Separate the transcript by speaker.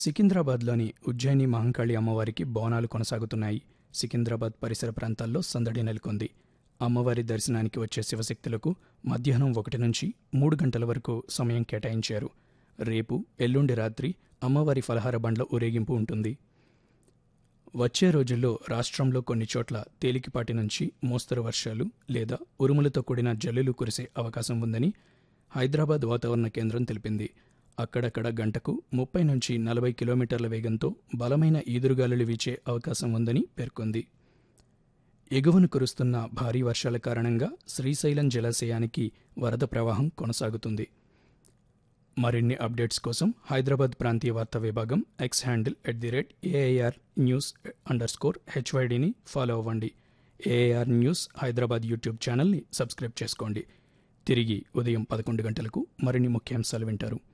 Speaker 1: సికింద్రాబాద్లోని ఉజ్జయిని మహంకాళి అమ్మవారికి బోనాలు కొనసాగుతున్నాయి సికింద్రాబాద్ పరిసర ప్రాంతాల్లో సందడి నెలకొంది అమ్మవారి దర్శనానికి వచ్చే శివశక్తులకు మధ్యాహ్నం ఒకటి నుంచి మూడు గంటల వరకు సమయం కేటాయించారు రేపు ఎల్లుండి రాత్రి అమ్మవారి ఫలహార బండ్ల ఊరేగింపు ఉంటుంది వచ్చే రోజుల్లో రాష్ట్రంలో కొన్ని చోట్ల తేలికపాటి నుంచి మోస్తరు వర్షాలు లేదా ఉరుములతో కూడిన జల్లులు కురిసే అవకాశం ఉందని హైదరాబాద్ వాతావరణ కేంద్రం తెలిపింది అక్కడక్కడ గంటకు ముప్పై నుంచి నలభై కిలోమీటర్ల వేగంతో బలమైన ఈదురుగాలులు వీచే అవకాశం ఉందని పేర్కొంది ఎగువను కురుస్తున్న భారీ వర్షాల కారణంగా శ్రీశైలం జలాశయానికి వరద ప్రవాహం కొనసాగుతుంది మరిన్ని అప్డేట్స్ కోసం హైదరాబాద్ ప్రాంతీయ వార్తా విభాగం X handle at the rate AIR news underscore హెచ్వైడిని ఫాలో అవ్వండి ఏఐఆర్ న్యూస్ హైదరాబాద్ యూట్యూబ్ ఛానల్ని సబ్స్క్రైబ్ చేసుకోండి తిరిగి ఉదయం పదకొండు గంటలకు మరిన్ని ముఖ్యాంశాలు వింటారు